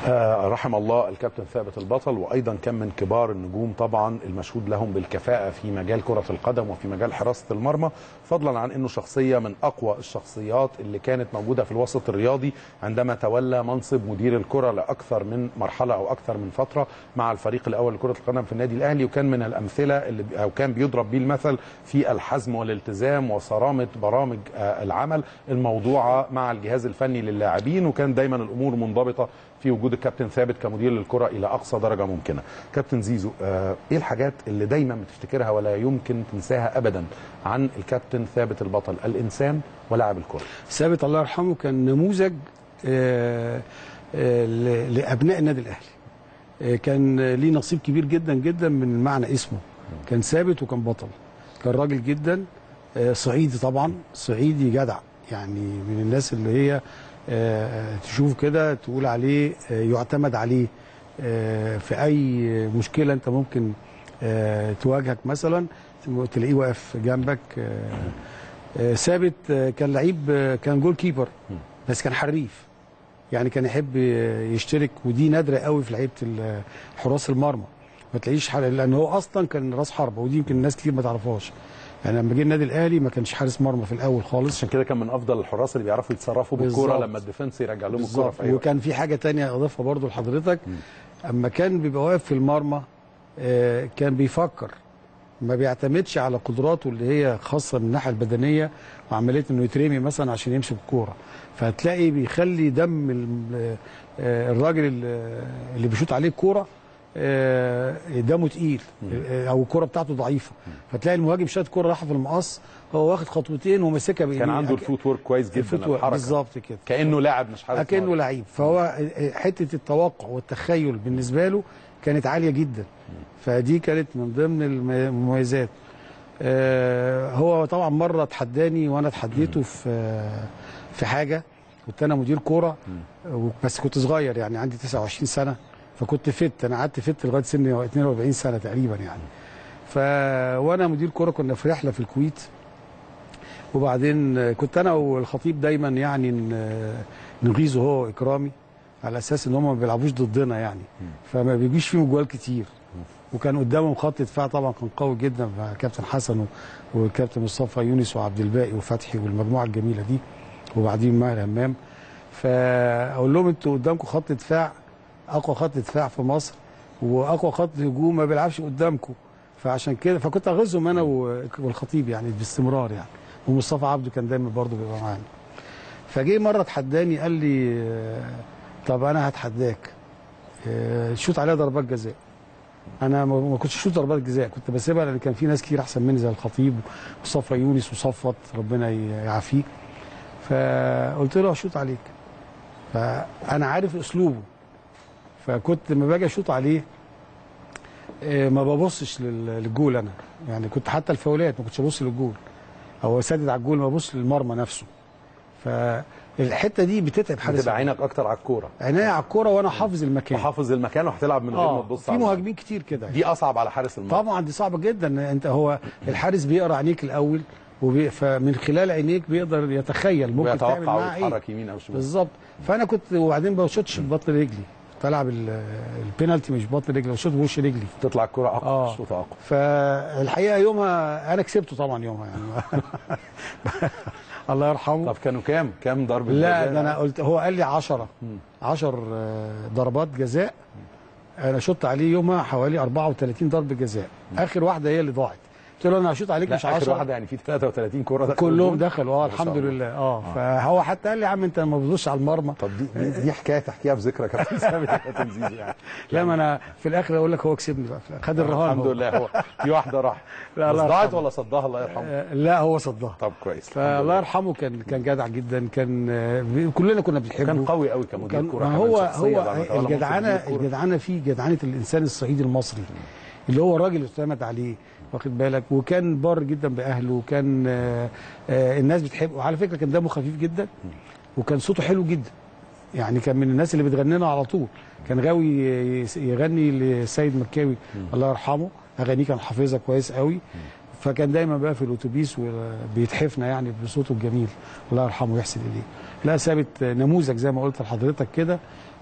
آه، رحم الله الكابتن ثابت البطل وايضا كان من كبار النجوم طبعا المشهود لهم بالكفاءه في مجال كره القدم وفي مجال حراسه المرمى فضلا عن انه شخصيه من اقوى الشخصيات اللي كانت موجوده في الوسط الرياضي عندما تولى منصب مدير الكره لاكثر من مرحله او اكثر من فتره مع الفريق الاول لكره القدم في النادي الاهلي وكان من الامثله اللي او كان بيضرب بيه المثل في الحزم والالتزام وصرامه برامج آه، العمل الموضوعه مع الجهاز الفني للاعبين وكان دايما الامور منضبطه في وجود الكابتن ثابت كمدير للكره الى اقصى درجه ممكنه. كابتن زيزو آه، ايه الحاجات اللي دايما بتفتكرها ولا يمكن تنساها ابدا عن الكابتن ثابت البطل الانسان ولاعب الكره؟ ثابت الله يرحمه كان نموذج آه، آه، ل- لابناء النادي الاهلي آه، كان ليه نصيب كبير جدا جدا من معنى اسمه كان ثابت وكان بطل كان راجل جدا آه، صعيدي طبعا صعيدي جدع يعني من الناس اللي هي آه، تشوف كده تقول عليه آه، يعتمد عليه آه، في اي مشكله انت ممكن آه، تواجهك مثلا تلاقيه واقف جنبك آه، آه، ثابت آه، كان لعيب آه، كان جول كيبر بس كان حريف يعني كان يحب آه، يشترك ودي نادره قوي في لعيبه ال- حراس المرمى ما تلاقيش حارس لان هو اصلا كان راس حربه ودي يمكن الناس كتير ما تعرفهاش يعني لما جه النادي الاهلي ما كانش حارس مرمى في الاول خالص عشان كده كان من افضل الحراس اللي بيعرفوا يتصرفوا بالكوره بالظبط. لما الديفنس يرجع لهم الكوره بالظبط في اي وقت. وكان في حاجه تانية اضيفها برضو لحضرتك اما كان بيبقى واقف في المرمى آه، كان بيفكر ما بيعتمدش على قدراته اللي هي خاصه من الناحيه البدنيه وعمليه انه يترمي مثلا عشان يمسك الكوره فهتلاقي بيخلي دم ال- آه، الراجل اللي- اللي بيشوط عليه الكوره آه، دمه تقيل آه، او الكوره بتاعته ضعيفه فتلاقي المهاجم شاط كوره راح في المقص هو واخد خطوتين وماسكها بايديه كان عنده الفوت ورك كويس جدا الفوت ورك، الحركه بالظبط كده كانه لاعب مش حارس اكنه مرمى. لعيب فهو حته التوقع والتخيل بالنسبه له كانت عاليه جدا فدي كانت من ضمن الم- المميزات آه، هو طبعا مره تحداني وانا اتحديته في في حاجه كنت انا مدير كوره بس كنت صغير يعني عندي 29 سنه فكنت فت انا قعدت فت لغايه سن 42 سنه تقريبا يعني ف وانا مدير كوره كنا في رحله في الكويت وبعدين كنت انا والخطيب دايما يعني ن- نغيظه هو واكرامي على اساس ان هم ما بيلعبوش ضدنا يعني فما بيجيش فيهم جوال كتير وكان قدامهم خط دفاع طبعا كان قوي جدا مع كابتن حسن و- والكابتن مصطفى يونس وعبد الباقي وفتحي والمجموعه الجميله دي وبعدين ماهر همام فاقول لهم انتوا قدامكم خط دفاع اقوى خط دفاع في مصر واقوى خط هجوم ما بيلعبش قدامكم فعشان كده فكنت اغيظهم انا و- والخطيب يعني باستمرار يعني ومصطفى عبده كان دايما برضه بيبقى معانا فجه مره اتحداني قال لي آه، طب انا هتحداك آه، شوت عليها ضربات جزاء انا ما ما كنتش شوت ضربات جزاء كنت بسيبها لان كان في ناس كتير احسن مني زي الخطيب وصفى يونس وصفت ربنا ي- يعافيه فقلت له اشوط عليك فانا عارف اسلوبه فكنت لما باجي اشوط عليه آه، ما ببصش لل- للجول انا يعني كنت حتى الفاولات ما كنتش ابص للجول او اسدد على الجول ما ببص للمرمى نفسه فالحته دي بتتعب حارس بتبقى عينك اكتر على الكوره عينيا على الكوره وانا حافظ المكان وحافظ المكان وهتلعب من غير ما اه تبص في على مهاجمين كتير كده دي اصعب على حارس المرمى طبعا دي صعبه جدا انت هو الحارس بيقرا عينيك الاول وبي فمن خلال عينيك بيقدر يتخيل ممكن تعمل ويتوقع معاه ايه ويتحرك يمين او شمال بالظبط فانا كنت وبعدين ما بشوتش ببطن رجلي كنت العب ال- البينالتي مش ببطن رجلي بشوت بوش رجلي تطلع الكوره اقوى آه. شوط اقوى فالحقيقه يومها انا كسبته طبعا يومها يعني الله يرحمه طب كانوا كام كام ضربه لا جزاء؟ ده انا قلت هو قال لي 10 10 ضربات جزاء انا شطت عليه يومها حوالي 34 ضربه جزاء اخر واحده هي اللي ضاعت قلت له انا هشوط عليك لا مش اخر 10 واحده يعني في 33 كوره دخلوا كلهم الجول. دخلوا اه ما شاء الحمد الله. لله اه فهو حتى قال لي يا عم انت ما بتبصش على المرمى طب دي دي, دي حكايه تحكيها في ذكرى كابتن ثابت يا كابتن زيزو يعني لا ما انا في الاخر اقول لك هو كسبني بقى في الآخر. خد الرهان الحمد هو. لله هو في واحده راح لا، بس الله ضاعت يرحمه. ولا صدها الله يرحمه آه، لا هو صدها طب كويس الحمد فالله لله. يرحمه كان كان جدع جدا كان آه، بي- كلنا كنا بنحبه كان قوي قوي كمدير كان كوره ما كمان هو شخصية هو بعد ما تولى منصب الجدعنه مدير كورة. الجدعنه فيه جدعنه الانسان الصعيدي المصري اللي هو الراجل اللي اعتمد عليه واخد بالك وكان بار جدا باهله وكان آه، آه، الناس بتحبه وعلى فكره كان دمه خفيف جدا وكان صوته حلو جدا يعني كان من الناس اللي بتغني لنا على طول كان غاوي ي- يغني لسيد مكاوي الله يرحمه اغانيه كان حافظها كويس قوي فكان دايما بقى في الاتوبيس وبيتحفنا يعني بصوته الجميل الله يرحمه ويحسن اليه لا ثابت نموذج زي ما قلت لحضرتك كده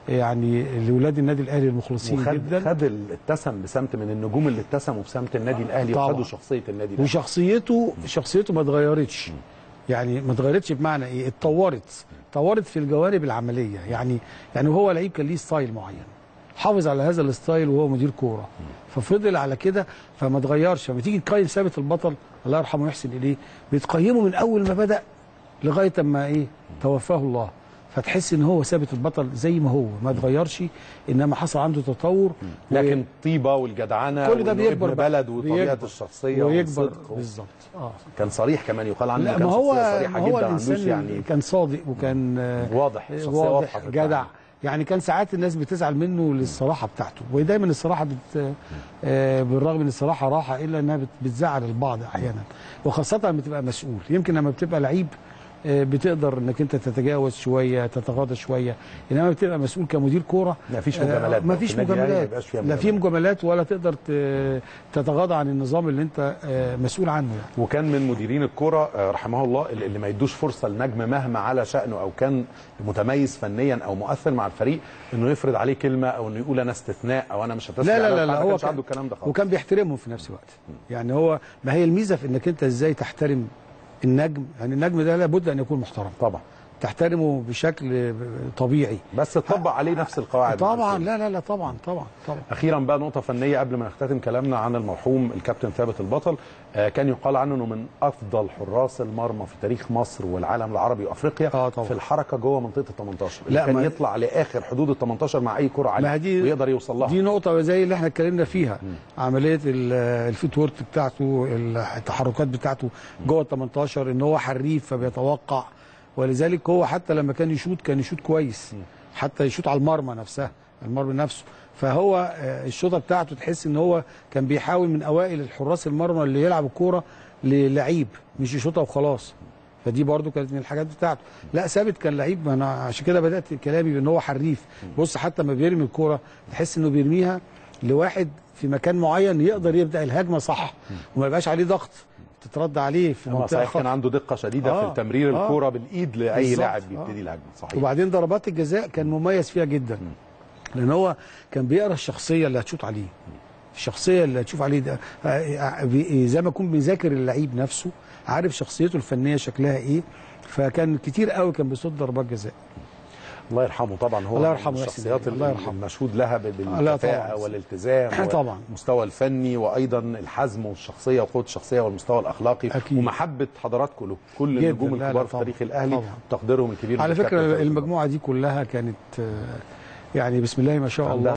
يعني لاولاد النادي الاهلي المخلصين وخد جدا خد ال- اتسم بسمت من النجوم اللي اتسموا بسمت النادي الاهلي طبعاً. وخدوا شخصيه النادي الاهلي وشخصيته شخصيته ما اتغيرتش يعني ما اتغيرتش بمعنى ايه اتطورت اتطورت في الجوانب العمليه يعني يعني هو لعيب كان ليه ستايل معين حافظ على هذا الستايل وهو مدير كوره ففضل على كده فما اتغيرش لما تيجي تقيم ثابت البطل الله يرحمه ويحسن اليه بتقيمه من اول ما بدا لغايه اما ايه توفاه الله فتحس ان هو ثابت البطل زي ما هو ما اتغيرش انما حصل عنده تطور و- لكن الطيبه والجدعنه كل ده وإنه بيكبر ابن بقى. بلد وطبيعه بيكبر. الشخصيه ويكبر والصدق و- بالظبط اه كان صريح كمان يقال عنه لا كان ما هو شخصيه صريحه ما هو جدا ما عندوش الانسان يعني كان صادق وكان آه، واضح شخصيه واضح واضحه في جدع التعامل. يعني كان ساعات الناس بتزعل منه للصراحه بتاعته ودايما الصراحه بت آه، بالرغم ان الصراحه راحه الا انها بت- بتزعل البعض احيانا وخاصه لما بتبقى مسؤول يمكن لما بتبقى لعيب آه، بتقدر انك انت تتجاوز شويه تتغاضى شويه انما بتبقى مسؤول كمدير كوره ما فيش آه، مجاملات ما في فيش النادي الأهلي ما مجاملات يبقاش فيها لا في مجاملات. مجاملات ولا تقدر ت- تتغاضى عن النظام اللي انت آه، مسؤول عنه يعني وكان من مديرين الكرة آه، رحمه الله اللي اللي ما يدوش فرصة لنجم مهما على شأنه أو كان متميز فنيا أو مؤثر مع الفريق إنه يفرض عليه كلمة أو إنه يقول أنا استثناء أو أنا مش هتسمع لا لا لا, لا ما هو كانش كان عنده الكلام ده خالص وكان بيحترمهم في نفس الوقت يعني هو ما هي الميزه في انك انت ازاي تحترم النجم يعني النجم ده لابد ان يكون محترم طبعا تحترمه بشكل طبيعي بس تطبق عليه نفس القواعد طبعا الأساسية. لا لا لا طبعا طبعا طبعا اخيرا بقى نقطه فنيه قبل ما نختتم كلامنا عن المرحوم الكابتن ثابت البطل آه، كان يقال عنه انه من افضل حراس المرمى في تاريخ مصر والعالم العربي وافريقيا آه، طبعا. في الحركه جوه منطقه ال 18 اللي لا، كان ما- يطلع لاخر حدود ال 18 مع اي كره ما عاليه دي- ويقدر يوصل لها دي نقطة زي اللي احنا اتكلمنا فيها عملية ال- الفوت وورك بتاعته التحركات بتاعته جوه ال 18 ان هو حريف فبيتوقع ولذلك هو حتى لما كان يشوط كان يشوط كويس حتى يشوط على المرمى نفسها المرمى نفسه فهو آه، الشوطه بتاعته تحس ان هو كان بيحاول من اوائل الحراس المرمى اللي يلعب الكوره للعيب مش يشوطها وخلاص فدي برضو كانت من الحاجات بتاعته لا ثابت كان لعيب ما انا عشان كده بدات كلامي بان هو حريف بص حتى ما بيرمي الكوره تحس انه بيرميها لواحد في مكان معين يقدر يبدا الهجمه صح وما يبقاش عليه ضغط تترد عليه في أما منطقه صحيح كان خطر عنده دقه شديده آه، في التمرير آه. الكوره بالايد لاي بالظبط، لاعب آه. بيبتدي الهجمه صحيح وبعدين ضربات الجزاء كان مميز فيها جدا لان هو كان بيقرا الشخصيه اللي هتشوط عليه الشخصيه اللي هتشوف عليه ده آه، بي- زي ما يكون بيذاكر اللعيب نفسه عارف شخصيته الفنيه شكلها ايه فكان كتير قوي كان بيصد ضربات جزاء الله يرحمه طبعا هو الله من يرحمه ويحسن الشخصيات إليه. الله يرحمه. المشهود لها ب- لا بالكفاءه طبعاً. والالتزام طبعاً. والمستوى الفني وايضا الحزم والشخصيه وقوه الشخصيه والمستوى الاخلاقي أكيد. ومحبه حضراتكم له كل جداً. النجوم لا، لا، الكبار في طبعاً. تاريخ الاهلي طبعاً. تقديرهم الكبير على للكابتن فكره ثابت البطل. المجموعه دي كلها كانت آه، يعني بسم الله ما شاء عندها الله